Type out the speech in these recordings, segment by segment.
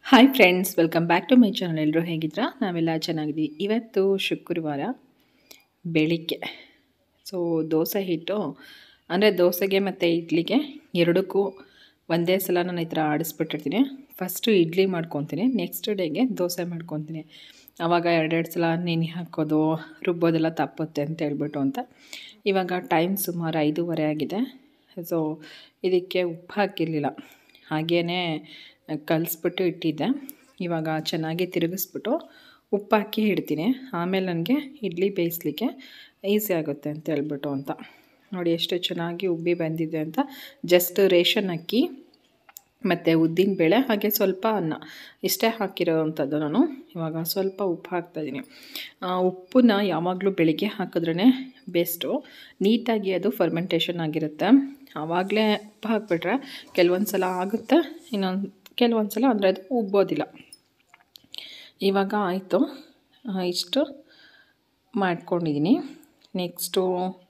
hi friends welcome back to my channel ಎಲ್ಲರೂ ಹೇಗಿದ್ದೀರಾ ನಾವೆಲ್ಲ ಚೆನ್ನಾಗಿದ್ದೀವಿ ಇವತ್ತು ಶುಕ್ರವಾರ ಬೆಳಿಗ್ಗೆ ಸೊ ದೋಸೆ ಹಿಟ್ಟು ಅಂದರೆ ದೋಸೆಗೆ ಮತ್ತು ಇಡ್ಲಿಗೆ ಎರಡಕ್ಕೂ ಒಂದೇ ಸಲ ನಾನು ಈ ಥರ ಆಡಿಸ್ಬಿಟ್ಟಿರ್ತೀನಿ ಫಸ್ಟು ಇಡ್ಲಿ ಮಾಡ್ಕೊತೀನಿ ನೆಕ್ಸ್ಟ್ ಡೇಗೆ ದೋಸೆ ಮಾಡ್ಕೊತೀನಿ ಆವಾಗ ಎರಡೆರಡು ಸಲ ನೆನೆ ಹಾಕೋದು ರುಬ್ಬೋದೆಲ್ಲ ತಪ್ಪುತ್ತೆ ಅಂತ ಹೇಳ್ಬಿಟ್ಟು ಅಂತ ಇವಾಗ ಟೈಮ್ ಸುಮಾರು ಐದೂವರೆ ಆಗಿದೆ ಸೊ ಇದಕ್ಕೆ ಉಪ್ಪು ಹಾಕಿರಲಿಲ್ಲ ಹಾಗೇ ಕಲಿಸ್ಬಿಟ್ಟು ಇಟ್ಟಿದ್ದೆ ಇವಾಗ ಚೆನ್ನಾಗಿ ತಿರುಗಿಸ್ಬಿಟ್ಟು ಉಪ್ಪು ಹಾಕಿ ಇಡ್ತೀನಿ ಆಮೇಲೆ ನನಗೆ ಇಡ್ಲಿ ಬೇಯಿಸ್ಲಿಕ್ಕೆ ಈಸಿ ಆಗುತ್ತೆ ಅಂತ ಹೇಳ್ಬಿಟ್ಟು ಅಂತ ನೋಡಿ ಎಷ್ಟು ಚೆನ್ನಾಗಿ ಉಬ್ಬಿ ಬಂದಿದೆ ಅಂತ ಜಸ್ಟ್ ರೇಷನ್ ಅಕ್ಕಿ ಮತ್ತು ಉದ್ದಿನ ಬೇಳೆ ಹಾಗೆ ಸ್ವಲ್ಪ ಅನ್ನ ಇಷ್ಟೇ ಹಾಕಿರೋವಂಥದ್ದು ನಾನು ಇವಾಗ ಸ್ವಲ್ಪ ಉಪ್ಪು ಹಾಕ್ತಾಯಿದ್ದೀನಿ ಉಪ್ಪನ್ನ ಯಾವಾಗಲೂ ಬೆಳಿಗ್ಗೆ ಹಾಕಿದ್ರೇ ಬೆಸ್ಟು ನೀಟಾಗಿ ಅದು ಫರ್ಮೆಂಟೇಷನ್ ಆಗಿರುತ್ತೆ ಆವಾಗಲೇ ಉಪ್ಪು ಹಾಕ್ಬಿಟ್ರೆ ಕೆಲವೊಂದು ಸಲ ಆಗುತ್ತೆ ಇನ್ನೊಂದು ಕೆಲವೊಂದು ಸಲ ಅಂದರೆ ಅದು ಉಬ್ಬೋದಿಲ್ಲ ಇವಾಗ ಆಯಿತು ಇಷ್ಟು ಮಾಡ್ಕೊಂಡಿದ್ದೀನಿ ನೆಕ್ಸ್ಟು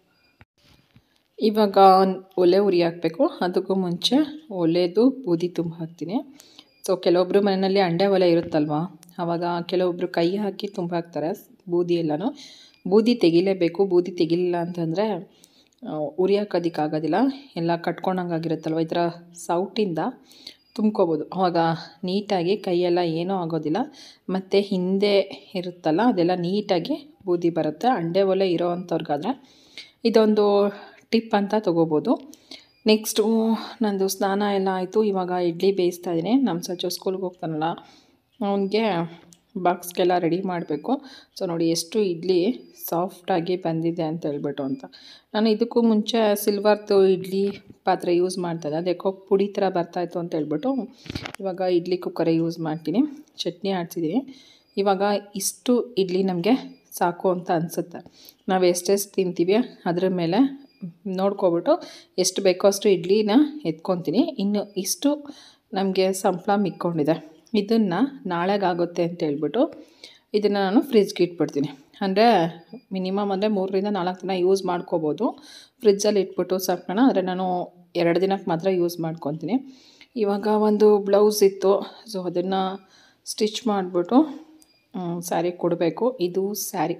ಇವಾಗ ಒಲೆ ಉರಿ ಹಾಕಬೇಕು ಅದಕ್ಕೂ ಮುಂಚೆ ಒಲೆದು ಬೂದಿ ತುಂಬ ಹಾಕ್ತೀನಿ ಸೊ ಕೆಲವೊಬ್ಬರು ಮನೆಯಲ್ಲಿ ಅಂಡೆ ಒಲೆ ಇರುತ್ತಲ್ವ ಆವಾಗ ಕೆಲವೊಬ್ಬರು ಕೈ ಹಾಕಿ ತುಂಬ ಹಾಕ್ತಾರೆ ಬೂದಿ ಎಲ್ಲನೂ ಬೂದಿ ತೆಗಿಲೇಬೇಕು ಬೂದಿ ತೆಗಿಲಿಲ್ಲ ಅಂತಂದರೆ ಉರಿ ಹಾಕೋದಕ್ಕಾಗೋದಿಲ್ಲ ಎಲ್ಲ ಕಟ್ಕೊಂಡಂಗಾಗಿರುತ್ತಲ್ವ ಈ ಥರ ಸೌಟಿಂದ ತುಂಬ್ಕೋಬೋದು ಆವಾಗ ನೀಟಾಗಿ ಕೈಯೆಲ್ಲ ಏನೂ ಆಗೋದಿಲ್ಲ ಮತ್ತು ಹಿಂದೆ ಇರುತ್ತಲ್ಲ ಅದೆಲ್ಲ ನೀಟಾಗಿ ಬೂದಿ ಬರುತ್ತೆ ಅಂಡೆ ಒಲೆ ಇರೋ ಅಂಥವ್ರಿಗಾದ್ರೆ ಇದೊಂದು ಟಿಪ್ ಅಂತ ತೊಗೋಬೋದು ನೆಕ್ಸ್ಟು ನಂದು ಸ್ನಾನ ಎಲ್ಲ ಆಯಿತು ಇವಾಗ ಇಡ್ಲಿ ಬೇಯಿಸ್ತಾ ಇದ್ದೀನಿ ನಮ್ಮ ಸಚ್ಚು ಸ್ಕೂಲ್ಗೆ ಹೋಗ್ತಾನಲ್ಲ ಅವನಿಗೆ ಬಾಕ್ಸ್ಗೆಲ್ಲ ರೆಡಿ ಮಾಡಬೇಕು ಸೊ ನೋಡಿ ಎಷ್ಟು ಇಡ್ಲಿ ಸಾಫ್ಟಾಗಿ ಬಂದಿದೆ ಅಂತ ಹೇಳ್ಬಿಟ್ಟು ಅಂತ ನಾನು ಇದಕ್ಕೂ ಮುಂಚೆ ಸಿಲ್ವರ್ದು ಇಡ್ಲಿ ಪಾತ್ರೆ ಯೂಸ್ ಮಾಡ್ತಾಯಿದ್ದೆ ಅದಕ್ಕೋ ಪುಡಿ ಥರ ಬರ್ತಾಯಿತ್ತು ಅಂತ ಹೇಳ್ಬಿಟ್ಟು ಇವಾಗ ಇಡ್ಲಿ ಕುಕ್ಕರೇ ಯೂಸ್ ಮಾಡ್ತೀನಿ ಚಟ್ನಿ ಆಡ್ಸಿದ್ದೀನಿ ಇವಾಗ ಇಷ್ಟು ಇಡ್ಲಿ ನಮಗೆ ಸಾಕು ಅಂತ ಅನಿಸುತ್ತೆ ನಾವು ಎಷ್ಟೆಷ್ಟು ತಿಂತೀವಿ ಅದ್ರ ಮೇಲೆ ನೋಡ್ಕೊಬಿಟ್ಟು ಎಷ್ಟು ಬೇಕೋ ಅಷ್ಟು ಇಡ್ಲಿನ ಎತ್ಕೊತೀನಿ ಇನ್ನು ಇಷ್ಟು ನಮಗೆ ಸಂಪ್ಳ ಮಿಕ್ಕೊಂಡಿದೆ ಇದನ್ನು ನಾಳೆಗಾಗುತ್ತೆ ಅಂತ ಹೇಳ್ಬಿಟ್ಟು ಇದನ್ನು ನಾನು ಫ್ರಿಜ್ಗೆ ಇಟ್ಬಿಡ್ತೀನಿ ಅಂದರೆ ಮಿನಿಮಮ್ ಅಂದರೆ ಮೂರರಿಂದ ನಾಲ್ಕು ದಿನ ಯೂಸ್ ಮಾಡ್ಕೋಬೋದು ಫ್ರಿಜ್ಜಲ್ಲಿ ಇಟ್ಬಿಟ್ಟು ಸಾಕೋಣ ಆದರೆ ನಾನು ಎರಡು ದಿನಕ್ಕೆ ಮಾತ್ರ ಯೂಸ್ ಮಾಡ್ಕೊತೀನಿ ಇವಾಗ ಒಂದು ಬ್ಲೌಸ್ ಇತ್ತು ಸೊ ಅದನ್ನು ಸ್ಟಿಚ್ ಮಾಡಿಬಿಟ್ಟು ಸ್ಯಾರಿ ಕೊಡಬೇಕು ಇದು ಸ್ಯಾರಿ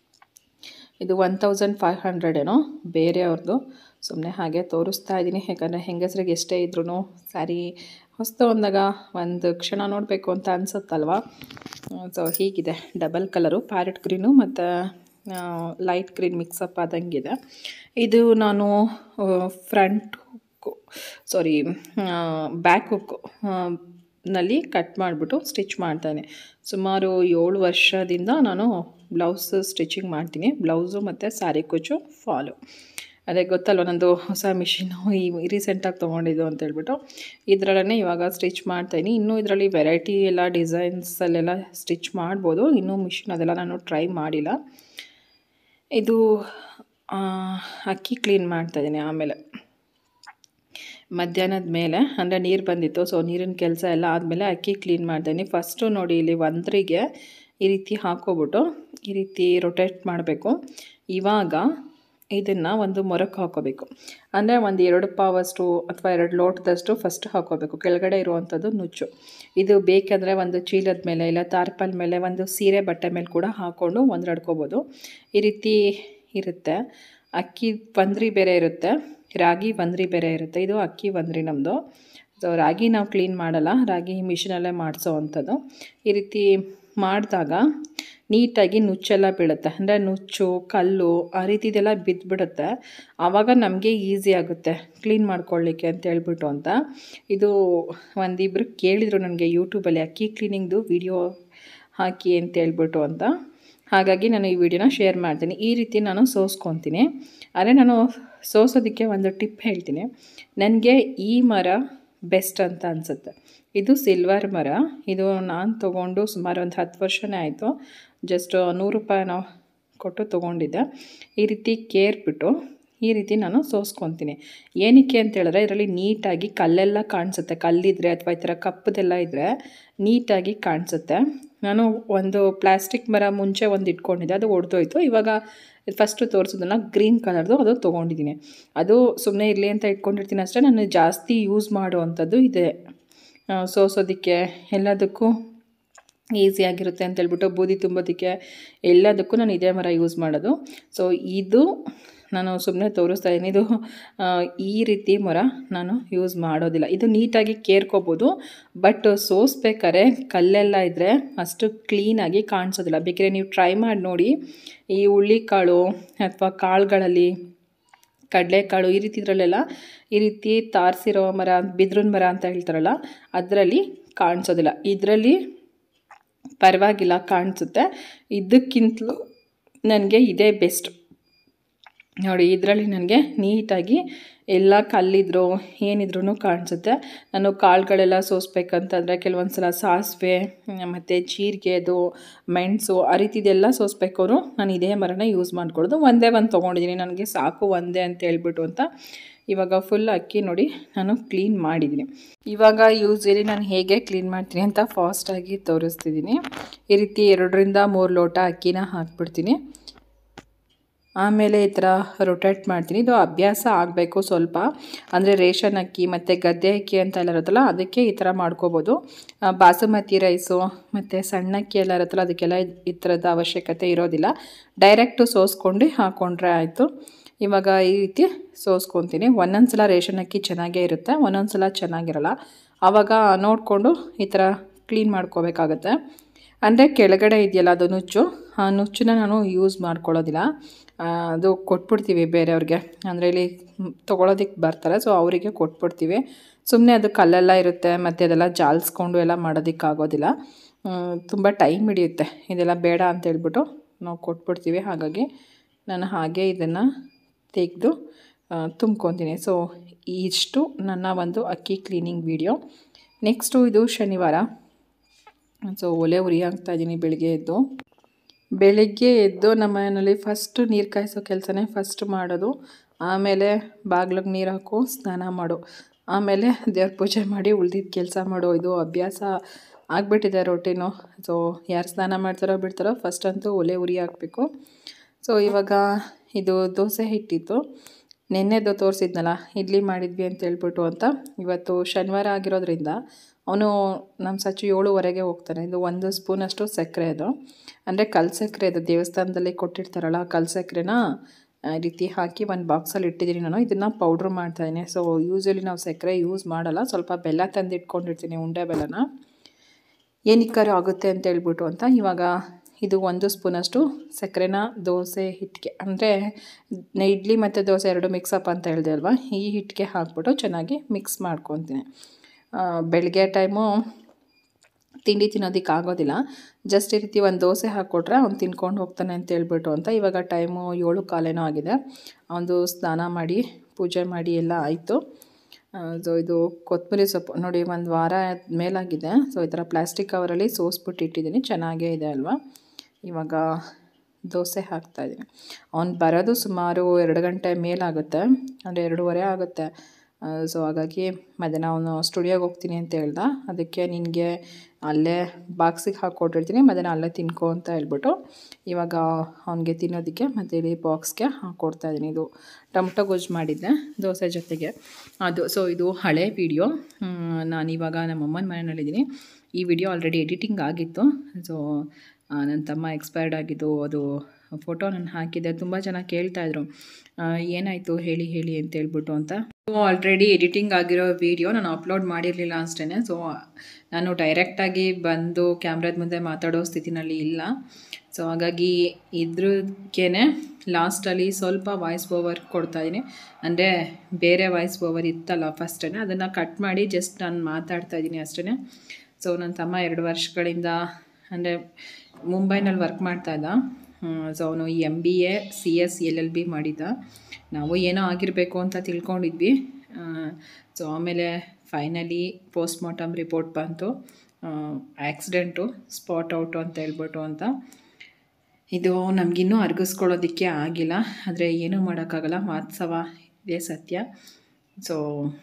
ಇದು ಒನ್ ತೌಸಂಡ್ ಫೈವ್ ಹಂಡ್ರೆಡ್ ಏನೋ ಬೇರೆಯವ್ರದ್ದು ಸುಮ್ಮನೆ ಹಾಗೆ ತೋರಿಸ್ತಾ ಇದ್ದೀನಿ ಯಾಕಂದರೆ ಹೆಂಗಸ್ರಿಗೆ ಎಷ್ಟೇ ಇದ್ರೂ ಸ್ಯಾರಿ ಹೊಸ್ತು ಅಂದಾಗ ಒಂದು ಕ್ಷಣ ನೋಡಬೇಕು ಅಂತ ಅನಿಸುತ್ತಲ್ವ ಸೊ ಹೀಗಿದೆ ಡಬಲ್ ಕಲರು ಪ್ಯಾರೆಟ್ ಗ್ರೀನು ಮತ್ತು ಲೈಟ್ ಗ್ರೀನ್ ಮಿಕ್ಸಪ್ ಆದಂಗಿದೆ ಇದು ನಾನು front hook sorry back hook ನಲ್ಲಿ ಕಟ್ ಮಾಡಿಬಿಟ್ಟು ಸ್ಟಿಚ್ ಮಾಡ್ತಾನೆ ಸುಮಾರು ಏಳು ವರ್ಷದಿಂದ ನಾನು ಬ್ಲೌಸ್ ಸ್ಟಿಚಿಂಗ್ ಮಾಡ್ತೀನಿ ಬ್ಲೌಸು ಮತ್ತು ಸ್ಯಾರಿ ಕುಚ್ಚು ಫಾಲು ಅದೇ ಗೊತ್ತಲ್ವ ನಂದು ಹೊಸ ಮಿಷಿನು ಈ ರೀಸೆಂಟಾಗಿ ತೊಗೊಂಡಿದ್ದು ಅಂತ ಹೇಳ್ಬಿಟ್ಟು ಇದರಲ್ಲೇ ಇವಾಗ ಸ್ಟಿಚ್ ಮಾಡ್ತಾಯಿನಿ ಇನ್ನೂ ಇದರಲ್ಲಿ ವೆರೈಟಿ ಎಲ್ಲ ಡಿಸೈನ್ಸಲ್ಲೆಲ್ಲ ಸ್ಟಿಚ್ ಮಾಡ್ಬೋದು ಇನ್ನೂ ಮಿಷಿನ್ ಅದೆಲ್ಲ ನಾನು ಟ್ರೈ ಮಾಡಿಲ್ಲ ಇದು ಅಕ್ಕಿ ಕ್ಲೀನ್ ಮಾಡ್ತಾಯಿದ್ದೀನಿ ಆಮೇಲೆ ಮಧ್ಯಾಹ್ನದ ಮೇಲೆ ಅಂದರೆ ನೀರು ಬಂದಿತ್ತು ಸೊ ನೀರಿನ ಕೆಲಸ ಎಲ್ಲ ಆದಮೇಲೆ ಅಕ್ಕಿ ಕ್ಲೀನ್ ಮಾಡ್ತೀನಿ ಫಸ್ಟು ನೋಡಿ ಇಲ್ಲಿ ಒಂದರಿಗೆ ಈ ರೀತಿ ಹಾಕೋಬಿಟ್ಟು ಈ ರೀತಿ ರೊಟೇಟ್ ಮಾಡಬೇಕು ಇವಾಗ ಇದನ್ನು ಒಂದು ಮೊರಕ್ಕೆ ಹಾಕೋಬೇಕು ಅಂದರೆ ಒಂದು ಎರಡು ಪಾವಷ್ಟು ಅಥವಾ ಎರಡು ಲೋಟದಷ್ಟು ಫಸ್ಟ್ ಹಾಕೋಬೇಕು ಕೆಳಗಡೆ ಇರುವಂಥದ್ದು ನುಚ್ಚು ಇದು ಬೇಕಂದರೆ ಒಂದು ಚೀಲದ ಮೇಲೆ ಇಲ್ಲ ತಾರ್ಪಲ್ ಮೇಲೆ ಒಂದು ಸೀರೆ ಬಟ್ಟೆ ಮೇಲೆ ಕೂಡ ಹಾಕ್ಕೊಂಡು ಒಂದ್ರಡ್ಕೋಬೋದು ಈ ರೀತಿ ಇರುತ್ತೆ ಅಕ್ಕಿ ಬಂದ್ರಿ ಬೇರೆ ಇರುತ್ತೆ ರಾಗಿ ಬಂದ್ರಿ ಬೇರೆ ಇರುತ್ತೆ ಇದು ಅಕ್ಕಿ ಬಂದ್ರಿ ನಮ್ಮದು ಸೊ ರಾಗಿ ನಾವು ಕ್ಲೀನ್ ಮಾಡಲ್ಲ ರಾಗಿ ಮಿಷಿನಲ್ಲೇ ಮಾಡಿಸೋ ಅಂಥದ್ದು ಈ ರೀತಿ ಮಾಡಿದಾಗ ನೀಟಾಗಿ ನುಚ್ಚೆಲ್ಲ ಬೀಳುತ್ತೆ ಅಂದರೆ ನುಚ್ಚು ಕಲ್ಲು ಆ ರೀತಿದೆಲ್ಲ ಬಿದ್ದುಬಿಡುತ್ತೆ ಆವಾಗ ನಮಗೆ ಈಸಿ ಆಗುತ್ತೆ ಕ್ಲೀನ್ ಮಾಡ್ಕೊಳ್ಳಿಕ್ಕೆ ಅಂತ ಹೇಳ್ಬಿಟ್ಟು ಅಂತ ಇದು ಒಂದಿಬ್ಬರು ಕೇಳಿದರು ನನಗೆ ಯೂಟ್ಯೂಬಲ್ಲಿ ಅಕ್ಕಿ ಕ್ಲೀನಿಂಗ್ದು ವಿಡಿಯೋ ಹಾಕಿ ಅಂತ ಹೇಳ್ಬಿಟ್ಟು ಅಂತ ಹಾಗಾಗಿ ನಾನು ಈ ವಿಡಿಯೋನ ಶೇರ್ ಮಾಡ್ತೀನಿ ಈ ರೀತಿ ನಾನು ಸೋಸ್ಕೊತೀನಿ ಆದರೆ ನಾನು ಸೋಸೋದಕ್ಕೆ ಒಂದು ಟಿಪ್ ಹೇಳ್ತೀನಿ ನನಗೆ ಈ ಮರ ಬೆಸ್ಟ್ ಅಂತ ಅನಿಸುತ್ತೆ ಇದು ಸಿಲ್ವರ್ ಮರ ಇದು ನಾನು ತೊಗೊಂಡು ಸುಮಾರು ಒಂದು ಹತ್ತು ವರ್ಷನೇ ಆಯಿತು ಜಸ್ಟ್ ನೂರು ರೂಪಾಯಿ ನಾವು ಕೊಟ್ಟು ತೊಗೊಂಡಿದ್ದೆ ಈ ರೀತಿ ಕೇರ್ಬಿಟ್ಟು ಈ ರೀತಿ ನಾನು ಸೋಸ್ಕೊತೀನಿ ಏನಕ್ಕೆ ಅಂತ ಹೇಳಿದ್ರೆ ಇದರಲ್ಲಿ ನೀಟಾಗಿ ಕಲ್ಲೆಲ್ಲ ಕಾಣಿಸುತ್ತೆ ಕಲ್ಲಿದ್ರೆ ಅಥವಾ ಈ ಥರ ಕಪ್ಪದೆಲ್ಲ ಇದ್ದರೆ ನೀಟಾಗಿ ಕಾಣಿಸುತ್ತೆ ನಾನು ಒಂದು ಪ್ಲಾಸ್ಟಿಕ್ ಮರ ಮುಂಚೆ ಒಂದು ಇಟ್ಕೊಂಡಿದ್ದೆ ಅದು ಒಡೆದೋಯ್ತು ಇವಾಗ ಫಸ್ಟು ತೋರಿಸೋದನ್ನು ಗ್ರೀನ್ ಕಲರ್ದು ಅದು ತೊಗೊಂಡಿದ್ದೀನಿ ಅದು ಸುಮ್ಮನೆ ಇರಲಿ ಅಂತ ಇಟ್ಕೊಂಡಿರ್ತೀನಿ ಅಷ್ಟೇ ನಾನು ಜಾಸ್ತಿ ಯೂಸ್ ಮಾಡುವಂಥದ್ದು ಇದೆ ಸೋಸೋದಕ್ಕೆ ಎಲ್ಲದಕ್ಕೂ ಈಸಿಯಾಗಿರುತ್ತೆ ಅಂತ ಹೇಳ್ಬಿಟ್ಟು ಬೂದಿ ತುಂಬೋದಕ್ಕೆ ಎಲ್ಲದಕ್ಕೂ ನಾನು ಇದೇ ಮರ ಯೂಸ್ ಮಾಡೋದು ಸೊ ಇದು ನಾನು ಸುಮ್ಮನೆ ತೋರಿಸ್ತಾ ಇದ್ದೀನಿ ಇದು ಆ, ಈ ರೀತಿ ಮರ ನಾನು ಯೂಸ್ ಮಾಡೋದಿಲ್ಲ ಇದು ನೀಟಾಗಿ ಕೇರ್ಕೋಬೋದು ಬಟ್ ಸೋಸ್ಬೇಕಾದ್ರೆ ಕಲ್ಲೆಲ್ಲ ಇದ್ದರೆ ಅಷ್ಟು ಕ್ಲೀನಾಗಿ ಕಾಣಿಸೋದಿಲ್ಲ ಬೇಕಾದ್ರೆ ನೀವು ಟ್ರೈ ಮಾಡಿ ನೋಡಿ ಈ ಹುಳ್ಳಿಕಾಳು ಅಥವಾ ಕಾಳುಗಳಲ್ಲಿ ಕಡಲೆಕಾಳು ಈ ರೀತಿ ಇದರಲ್ಲೆಲ್ಲ ಈ ರೀತಿ ತಾರ್ಸಿರೋ ಮರ ಬಿದ್ರನ್ ಮರ ಅಂತ ಹೇಳ್ತಾರಲ್ಲ ಅದರಲ್ಲಿ ಕಾಣಿಸೋದಿಲ್ಲ ಇದರಲ್ಲಿ ಪರವಾಗಿಲ್ಲ ಕಾಣಿಸುತ್ತೆ ಇದಕ್ಕಿಂತಲೂ ನನಗೆ ಇದೇ ಬೆಸ್ಟ್ ನೋಡಿ ಇದರಲ್ಲಿ ನನಗೆ ನೀಟಾಗಿ ಎಲ್ಲ ಕಲ್ಲಿದ್ರು ಏನಿದ್ರೂ ಕಾಣಿಸುತ್ತೆ ನಾನು ಕಾಳುಗಳೆಲ್ಲ ಸೋಸ್ಬೇಕಂತಂದರೆ ಕೆಲವೊಂದು ಸಲ ಸಾಸಿವೆ ಮತ್ತು ಜೀರಿಗೆ ಅದು ಮೆಣಸು ಆ ರೀತಿದೆಲ್ಲ ಸೋಸ್ಬೇಕಾದ್ರು ನಾನು ಇದೇ ಮರನ ಯೂಸ್ ಮಾಡ್ಕೊಳ್ಳೋದು ಒಂದೇ ಒಂದು ತೊಗೊಂಡಿದ್ದೀನಿ ನನಗೆ ಸಾಕು ಒಂದೇ ಅಂತ ಹೇಳ್ಬಿಟ್ಟು ಅಂತ ಇವಾಗ ಫುಲ್ ಅಕ್ಕಿ ನೋಡಿ ನಾನು ಕ್ಲೀನ್ ಮಾಡಿದ್ದೀನಿ ಇವಾಗ ಯೂಸಲಿ ನಾನು ಹೇಗೆ ಕ್ಲೀನ್ ಮಾಡ್ತೀನಿ ಅಂತ ಫಾಸ್ಟಾಗಿ ತೋರಿಸ್ತಿದ್ದೀನಿ ಈ ರೀತಿ ಎರಡರಿಂದ ಮೂರು ಲೋಟ ಅಕ್ಕಿನ ಹಾಕ್ಬಿಡ್ತೀನಿ ಆಮೇಲೆ ಈ ಥರ ರೊಟೇಟ್ ಮಾಡ್ತೀನಿ ಇದು ಅಭ್ಯಾಸ ಆಗಬೇಕು ಸ್ವಲ್ಪ ಅಂದರೆ ರೇಷನ್ ಅಕ್ಕಿ ಮತ್ತು ಗದ್ದೆ ಅಕ್ಕಿ ಅಂತ ಎಲ್ಲ ಇರುತ್ತಲ್ಲ ಅದಕ್ಕೆ ಈ ಥರ ಮಾಡ್ಕೋಬೋದು ಆ, ಬಾಸುಮತಿ ರೈಸು ಮತ್ತು ಸಣ್ಣ ಅಕ್ಕಿ ಎಲ್ಲ ಇರುತ್ತಲ್ಲ ಅದಕ್ಕೆಲ್ಲ ಇದ್- ಈ ಥರದ ಅವಶ್ಯಕತೆ ಇರೋದಿಲ್ಲ ಡೈರೆಕ್ಟು ಸೋಸ್ಕೊಂಡು ಹಾಕ್ಕೊಂಡ್ರೆ ಆಯಿತು ಇವಾಗ ಈ ರೀತಿ ಸೋಸ್ಕೊತೀನಿ ಒಂದೊಂದು ಸಲ ರೇಷನ್ ಅಕ್ಕಿ ಚೆನ್ನಾಗೇ ಇರುತ್ತೆ ಒಂದೊಂದು ಸಲ ಚೆನ್ನಾಗಿರಲ್ಲ ಆವಾಗ ನೋಡಿಕೊಂಡು ಈ ಥರ ಕ್ಲೀನ್ ಮಾಡ್ಕೋಬೇಕಾಗತ್ತೆ ಅಂದರೆ ಕೆಳಗಡೆ ಇದೆಯಲ್ಲ ಅದು ನುಚ್ಚು ಆ ನುಚ್ಚನ್ನ ನಾನು ಯೂಸ್ ಮಾಡ್ಕೊಳ್ಳೋದಿಲ್ಲ ಆ, ಅದು ಕೊಟ್ಬಿಡ್ತೀವಿ ಬೇರೆಯವ್ರಿಗೆ ಅಂದರೆ ಇಲ್ಲಿ ತೊಗೊಳೋದಕ್ಕೆ ಬರ್ತಾರೆ ಸೊ ಅವರಿಗೆ ಕೊಟ್ಬಿಡ್ತೀವಿ ಸುಮ್ಮನೆ ಅದು ಕಲ್ಲೆಲ್ಲ ಇರುತ್ತೆ ಮತ್ತು ಅದೆಲ್ಲ ಜಾಲಿಸ್ಕೊಂಡು ಎಲ್ಲ ಮಾಡೋದಕ್ಕಾಗೋದಿಲ್ಲ ತುಂಬ ಟೈಮ್ ಹಿಡಿಯುತ್ತೆ ಇದೆಲ್ಲ ಬೇಡ ಅಂತ ಹೇಳ್ಬಿಟ್ಟು ನಾವು ಕೊಟ್ಬಿಡ್ತೀವಿ ಹಾಗಾಗಿ ನಾನು ಹಾಗೆ ಇದನ್ನು ತೆಗೆದು ತುಂಬ್ಕೊತೀನಿ ಸೊ ಇಷ್ಟು ನನ್ನ ಒಂದು ಅಕ್ಕಿ ಕ್ಲೀನಿಂಗ್ ವಿಡಿಯೋ ನೆಕ್ಸ್ಟು ಇದು ಶನಿವಾರ ಸೊ ಒಲೆ ಉರಿ ಹಾಕ್ತಾ ಇದ್ದೀನಿ ಬೆಳಿಗ್ಗೆ ಎದ್ದು ಬೆಳಿಗ್ಗೆ ಎದ್ದು ನಮ್ಮ ಮನೆಯಲ್ಲಿ ಫಸ್ಟು ನೀರು ಕಾಯಿಸೋ ಕೆಲಸನೇ ಫಸ್ಟ್ ಮಾಡೋದು ಆಮೇಲೆ ಬಾಗ್ಲಿಗೆ ನೀರು ಹಾಕು ಸ್ನಾನ ಮಾಡು ಆಮೇಲೆ ದೇವ್ರ ಪೂಜೆ ಮಾಡಿ ಉಳ್ದಿದ್ದ ಕೆಲಸ ಮಾಡು ಇದು ಅಭ್ಯಾಸ ಆಗಿಬಿಟ್ಟಿದೆ ರೊಟೀನು ಸೊ ಯಾರು ಸ್ನಾನ ಮಾಡ್ತಾರೋ ಬಿಡ್ತಾರೋ ಫಸ್ಟ್ ಅಂತೂ ಒಲೆ ಉರಿ ಹಾಕಬೇಕು ಸೊ ಇವಾಗ ಇದು ದೋಸೆ ಹಿಟ್ಟಿತ್ತು ನೆನ್ನೆದು ತೋರಿಸಿದ್ನಲ್ಲ ಇಡ್ಲಿ ಮಾಡಿದ್ವಿ ಅಂತ ಹೇಳ್ಬಿಟ್ಟು ಅಂತ ಇವತ್ತು ಶನಿವಾರ ಆಗಿರೋದ್ರಿಂದ ಅವನು ನಮ್ಮ ಸಚ್ಚು ಏಳುವರೆಗೆ ಹೋಗ್ತಾನೆ ಇದು ಒಂದು ಸ್ಪೂನಷ್ಟು ಸಕ್ಕರೆ ಅದು ಅಂದರೆ ಕಲ್ ಸಕ್ಕರೆ ಅದು ದೇವಸ್ಥಾನದಲ್ಲಿ ಕೊಟ್ಟಿರ್ತಾರಲ್ಲ ಕಲ್ ಸಕ್ಕರೆನ ಆ ರೀತಿ ಹಾಕಿ ಒಂದು ಬಾಕ್ಸಲ್ಲಿ ಇಟ್ಟಿದ್ದೀನಿ ನಾನು ಇದನ್ನು ಪೌಡ್ರ್ ಮಾಡ್ತಾಯಿದ್ದೀನಿ ಸೊ ಯೂಶ್ವಲಿ ನಾವು ಸಕ್ಕರೆ ಯೂಸ್ ಮಾಡಲ್ಲ ಸ್ವಲ್ಪ ಬೆಲ್ಲ ತಂದು ಇಟ್ಕೊಂಡಿರ್ತೀನಿ ಉಂಡೆ ಬೆಲ್ಲನ ಏನಕ್ಕಾರು ಆಗುತ್ತೆ ಅಂತ ಹೇಳ್ಬಿಟ್ಟು ಅಂತ ಇವಾಗ ಇದು ಒಂದು ಸ್ಪೂನಷ್ಟು ಸಕ್ಕರೆನ ದೋಸೆ ಹಿಟ್ಟಿಗೆ ಅಂದರೆ ಇಡ್ಲಿ ಮತ್ತು ದೋಸೆ ಎರಡು ಮಿಕ್ಸಪ್ ಅಂತ ಹೇಳಿದೆ ಅಲ್ವಾ ಈ ಹಿಟ್ಟಿಗೆ ಹಾಕ್ಬಿಟ್ಟು ಚೆನ್ನಾಗಿ ಮಿಕ್ಸ್ ಮಾಡ್ಕೊತೀನಿ ಆ, ಬೆಳಗ್ಗೆ ಟೈಮು ತಿಂಡಿ ತಿನ್ನೋದಕ್ಕೆ ಆಗೋದಿಲ್ಲ ಜಸ್ಟ್ ಈ ರೀತಿ ಒಂದು ದೋಸೆ ಹಾಕ್ಕೊಟ್ರೆ ಅವ್ನು ತಿನ್ಕೊಂಡು ಹೋಗ್ತಾನೆ ಅಂತ ಹೇಳ್ಬಿಟ್ಟು ಅಂತ ಇವಾಗ ಟೈಮು ಏಳು ಕಾಲೇನೋ ಆಗಿದೆ ಅವನದು ಸ್ನಾನ ಮಾಡಿ ಪೂಜೆ ಮಾಡಿ ಎಲ್ಲ ಆಯಿತು ಸೊ ಇದು ಕೊತ್ತಂಬರಿ ಸೊಪ್ಪು ನೋಡಿ ಒಂದು ವಾರ ಮೇಲಾಗಿದೆ ಸೊ ಈ ಥರ ಪ್ಲಾಸ್ಟಿಕ್ ಕವರಲ್ಲಿ ಸೋಸ್ಬಿಟ್ಟು ಇಟ್ಟಿದ್ದೀನಿ ಚೆನ್ನಾಗೇ ಇದೆ ಅಲ್ವಾ ಇವಾಗ ದೋಸೆ ಹಾಕ್ತಾಯಿದ್ದೀನಿ ಅವ್ನು ಬರೋದು ಸುಮಾರು ಎರಡು ಗಂಟೆ ಮೇಲಾಗುತ್ತೆ ಅಂದರೆ ಎರಡೂವರೆ ಆಗುತ್ತೆ ಸೊ ಹಾಗಾಗಿ ಮಧ್ಯಾಹ್ನ ಅವನು ಸ್ಟುಡಿಯೋಗೆ ಹೋಗ್ತೀನಿ ಅಂತ ಹೇಳ್ದ ಅದಕ್ಕೆ ನಿನಗೆ ಅಲ್ಲೇ ಬಾಕ್ಸಿಗೆ ಹಾಕ್ಕೊಟ್ಟಿರ್ತೀನಿ ಮಧ್ಯಾಹ್ನ ಅಲ್ಲೇ ತಿನ್ಕೊ ಅಂತ ಹೇಳ್ಬಿಟ್ಟು ಇವಾಗ ಅವನಿಗೆ ತಿನ್ನೋದಕ್ಕೆ ಮತ್ತು ಇಲ್ಲಿ ಬಾಕ್ಸ್ಗೆ ಹಾಕ್ಕೊಡ್ತಾ ಇದ್ದೀನಿ ಇದು ಟೊಮಟೊ ಗೊಜ್ಜು ಮಾಡಿದ್ದೆ ದೋಸೆ ಜೊತೆಗೆ ಅದು ಸೊ ಇದು ಹಳೆ ವಿಡಿಯೋ ನಾನಿವಾಗ ನಮ್ಮ ಅಮ್ಮನ ಮನೆಯಲ್ಲಿದ್ದೀನಿ ಈ ವಿಡಿಯೋ ಆಲ್ರೆಡಿ ಎಡಿಟಿಂಗ್ ಆಗಿತ್ತು ಸೊ ನನ್ನ ತಮ್ಮ ಎಕ್ಸ್ಪೈರ್ಡ್ ಆಗಿದ್ದು ಅದು ಫೋಟೋ ನಾನು ಹಾಕಿದ್ದೆ ತುಂಬ ಜನ ಕೇಳ್ತಾಯಿದ್ರು ಏನಾಯಿತು ಹೇಳಿ ಹೇಳಿ ಅಂತ ಹೇಳ್ಬಿಟ್ಟು ಅಂತ ಆಲ್ರೆಡಿ ಎಡಿಟಿಂಗ್ ಆಗಿರೋ ವಿಡಿಯೋ ನಾನು ಅಪ್ಲೋಡ್ ಮಾಡಿರಲಿಲ್ಲ ಅಷ್ಟೇ ಸೊ ನಾನು ಡೈರೆಕ್ಟಾಗಿ ಬಂದು ಕ್ಯಾಮ್ರಾದ ಮುಂದೆ ಮಾತಾಡೋ ಸ್ಥಿತಿನಲ್ಲಿ ಇಲ್ಲ ಸೊ ಹಾಗಾಗಿ ಇದ್ರಕ್ಕೆ ಲಾಸ್ಟಲ್ಲಿ ಸ್ವಲ್ಪ ವಾಯ್ಸ್ ಓವರ್ ಕೊಡ್ತಾಯಿದ್ದೀನಿ ಅಂದರೆ ಬೇರೆ ವಾಯ್ಸ್ ಓವರ್ ಇತ್ತಲ್ಲ ಫಸ್ಟೇ ಅದನ್ನು ಕಟ್ ಮಾಡಿ ಜಸ್ಟ್ ನಾನು ಮಾತಾಡ್ತಾ ಇದ್ದೀನಿ ಅಷ್ಟೇ ಸೊ ನನ್ನ ತಮ್ಮ ಎರಡು ವರ್ಷಗಳಿಂದ ಅಂದರೆ ಮುಂಬೈನಲ್ಲಿ ವರ್ಕ್ ಮಾಡ್ತಾ ಇದ್ದ ಸೊ ಅವನು M B A C S L L B ಮಾಡಿದ್ದ ನಾವು ಏನೋ ಆಗಿರಬೇಕು ಅಂತ ತಿಳ್ಕೊಂಡಿದ್ವಿ ಸೊ ಆಮೇಲೆ ಫೈನಲಿ ಪೋಸ್ಟ್ ಮಾರ್ಟಮ್ ರಿಪೋರ್ಟ್ ಬಂತು ಆಕ್ಸಿಡೆಂಟು ಸ್ಪಾಟ್ ಔಟು ಅಂತ ಹೇಳ್ಬಿಟ್ಟು ಅಂತ ಇದು ನಮಗಿನ್ನೂ ಅರ್ಗಿಸ್ಕೊಳ್ಳೋದಕ್ಕೆ ಆಗಿಲ್ಲ ಆದರೆ ಏನೂ ಮಾಡೋಕ್ಕಾಗಲ್ಲ ವಾಸ್ತವ ಇದೇ ಸತ್ಯ ಸೊ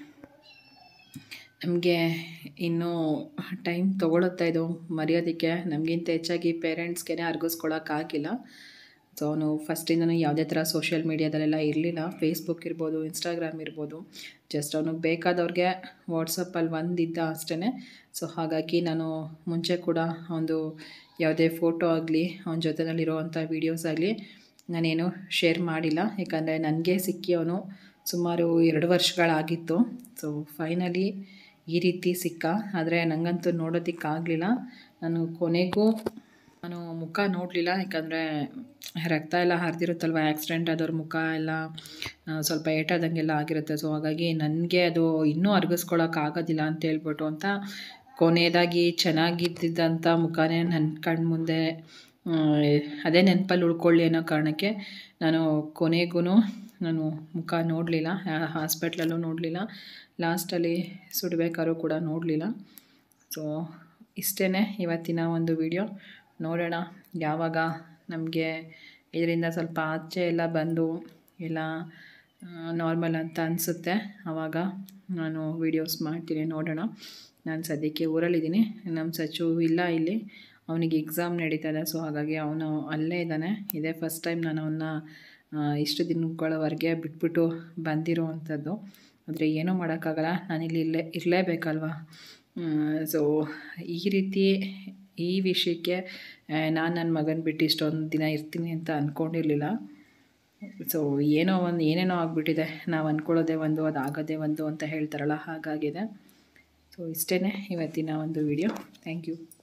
ನಮಗೆ ಇನ್ನೂ ಟೈಮ್ ತೊಗೊಳುತ್ತೆ ಇದು ಮರೆಯೋದಕ್ಕೆ ನಮಗಿಂತ ಹೆಚ್ಚಾಗಿ ಪೇರೆಂಟ್ಸ್ಗೆ ಅರ್ಗಿಸ್ಕೊಳಕ್ಕಾಗಿಲ್ಲ ಸೊ ಅವನು ಫಸ್ಟಿಂದನೂ ಯಾವುದೇ ಥರ ಸೋಷಿಯಲ್ ಮೀಡ್ಯಾದಲ್ಲೆಲ್ಲ ಇರಲಿಲ್ಲ ಫೇಸ್ಬುಕ್ ಇರ್ಬೋದು ಇನ್ಸ್ಟಾಗ್ರಾಮ್ ಇರ್ಬೋದು ಜಸ್ಟ್ ಅವನಿಗೆ ಬೇಕಾದವ್ರಿಗೆ ವಾಟ್ಸಪ್ಪಲ್ಲಿ ಒಂದಿದ್ದ ಅಷ್ಟೇ ಸೊ ಹಾಗಾಗಿ ನಾನು ಮುಂಚೆ ಕೂಡ ಒಂದು ಯಾವುದೇ ಫೋಟೋ ಆಗಲಿ ಅವನ ಜೊತೆನಲ್ಲಿರೋವಂಥ ವೀಡಿಯೋಸ್ ಆಗಲಿ ನಾನೇನು ಶೇರ್ ಮಾಡಿಲ್ಲ ಯಾಕಂದರೆ ನನಗೆ ಸಿಕ್ಕಿ ಅವನು ಸುಮಾರು ಎರಡು ವರ್ಷಗಳಾಗಿತ್ತು ಸೊ ಫೈನಲಿ ಈ ರೀತಿ ಸಿಕ್ಕ ಆದರೆ ನನಗಂತೂ ನೋಡೋದಕ್ಕಾಗಲಿಲ್ಲ ನಾನು ಕೊನೆಗೂ ನಾನು ಮುಖ ನೋಡಲಿಲ್ಲ ಯಾಕಂದರೆ ರಕ್ತ ಎಲ್ಲ ಹರಿದಿರುತ್ತಲ್ವ ಆ್ಯಕ್ಸಿಡೆಂಟ್ ಆದವ್ರ ಮುಖ ಎಲ್ಲ ಆ, ಸ್ವಲ್ಪ ಏಟಾದಂಗೆಲ್ಲ ಆಗಿರುತ್ತೆ ಸೊ ಹಾಗಾಗಿ ನನಗೆ ಅದು ಇನ್ನೂ ಅರ್ಗಿಸ್ಕೊಳಕ್ಕಾಗೋದಿಲ್ಲ ಅಂತ ಹೇಳ್ಬಿಟ್ಟು ಅಂತ ಕೊನೆಯದಾಗಿ ಚೆನ್ನಾಗಿದ್ದಿದ್ದಂಥ ಮುಖನೇ ನನ್ನ ಕಣ್ಣು ಮುಂದೆ ಆ, ಅದೇ ನೆನಪಲ್ಲಿ ಉಳ್ಕೊಳ್ಳಿ ಅನ್ನೋ ಕಾರಣಕ್ಕೆ ನಾನು ಕೊನೆಗೂ ನಾನು ಮುಖ ನೋಡಲಿಲ್ಲ ಹಾಸ್ಪಿಟ್ಲಲ್ಲೂ ನೋಡಲಿಲ್ಲ ಲಾಸ್ಟಲ್ಲಿ ಸುಡಬೇಕಾದ್ರೂ ಕೂಡ ನೋಡಲಿಲ್ಲ ಸೊ ಇಷ್ಟೇ ಇವತ್ತಿನ ಒಂದು ವಿಡಿಯೋ ನೋಡೋಣ ಯಾವಾಗ ನಮಗೆ ಇದರಿಂದ ಸ್ವಲ್ಪ ಆಚೆ ಎಲ್ಲ ಬಂದು ಎಲ್ಲ ನಾರ್ಮಲ್ ಅಂತ ಅನಿಸುತ್ತೆ ಆವಾಗ ನಾನು ವೀಡಿಯೋಸ್ ಮಾಡ್ತೀನಿ ನೋಡೋಣ ನಾನು ಸದ್ಯಕ್ಕೆ ಊರಲ್ಲಿದ್ದೀನಿ ನಮ್ಮ ಸಚು ಇಲ್ಲ ಇಲ್ಲಿ ಅವನಿಗೆ ಎಕ್ಸಾಮ್ ನಡೀತಾ ಇದೆ ಸೊ ಹಾಗಾಗಿ ಅವನು ಅಲ್ಲೇ ಇದ್ದಾನೆ ಇದೇ ಫಸ್ಟ್ ಟೈಮ್ ನಾನು ಅವನ್ನ ಇಷ್ಟು ದಿನಗಳವರೆಗೆ ಬಿಟ್ಬಿಟ್ಟು ಬಂದಿರೋ ಅಂಥದ್ದು ಆದರೆ ಏನೂ ಮಾಡೋಕ್ಕಾಗಲ್ಲ ನಾನಿಲ್ಲಿ ಇಲ್ಲೇ ಇರಲೇಬೇಕಲ್ವ ಸೊ ಈ ರೀತಿ ಈ ವಿಷಯಕ್ಕೆ ನಾನು ನನ್ನ ಮಗನ ಬಿಟ್ಟು ಇಷ್ಟೊಂದು ದಿನ ಇರ್ತೀನಿ ಅಂತ ಅಂದ್ಕೊಂಡಿರಲಿಲ್ಲ ಸೊ ಏನೋ ಒಂದು ಏನೇನೋ ಆಗಿಬಿಟ್ಟಿದೆ ನಾವು ಅಂದ್ಕೊಳ್ಳೋದೇ ಒಂದು ಅದು ಆಗೋದೇ ಒಂದು ಅಂತ ಹೇಳ್ತಾರಲ್ಲ ಹಾಗಾಗಿದೆ ಸೊ ಇಷ್ಟೇ ಇವತ್ತಿನ ಒಂದು ವಿಡಿಯೋ ಥ್ಯಾಂಕ್ ಯು